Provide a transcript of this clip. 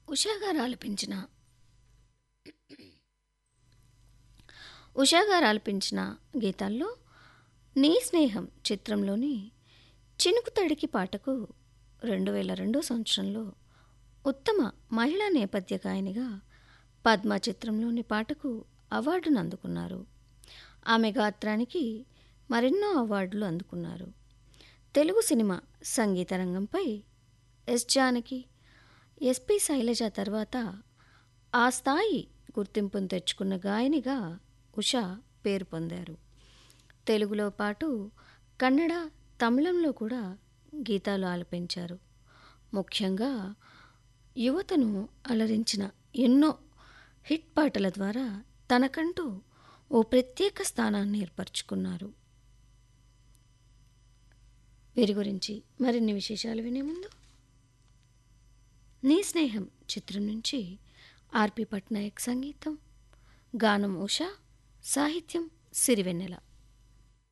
ఉషా గారు ఆలపించిన ఉషా గారు ఆలపించిన గీతాల్లో నీ స్నేహం చిత్రంలోని చినుకు తడికి పాటకు రెండు వేల రెండో సంవత్సరంలో ఉత్తమ మహిళా నేపథ్య గాయనిగా పద్మ చిత్రంలోని పాటకు అవార్డును అందుకున్నారు ఆమె గాత్రానికి మరెన్నో అవార్డులు అందుకున్నారు తెలుగు సినిమా సంగీత రంగంపై ఎస్ జానకి ఎస్పి శైలజ తర్వాత ఆ స్థాయి గుర్తింపును తెచ్చుకున్న గాయనిగా ఉష పేరు పొందారు తెలుగులో పాటు కన్నడ తమిళంలో కూడా గీతాలు ఆలపించారు ముఖ్యంగా యువతను అలరించిన ఎన్నో హిట్ పాటల ద్వారా తనకంటూ ఓ ప్రత్యేక స్థానాన్ని ఏర్పరచుకున్నారు వీరి గురించి మరిన్ని విశేషాలు వినే ముందు నీ స్నేహం చిత్రం నుంచి ఆర్పి పట్నాయక్ సంగీతం గానం ఉషా సాహిత్యం సిరివెన్నెల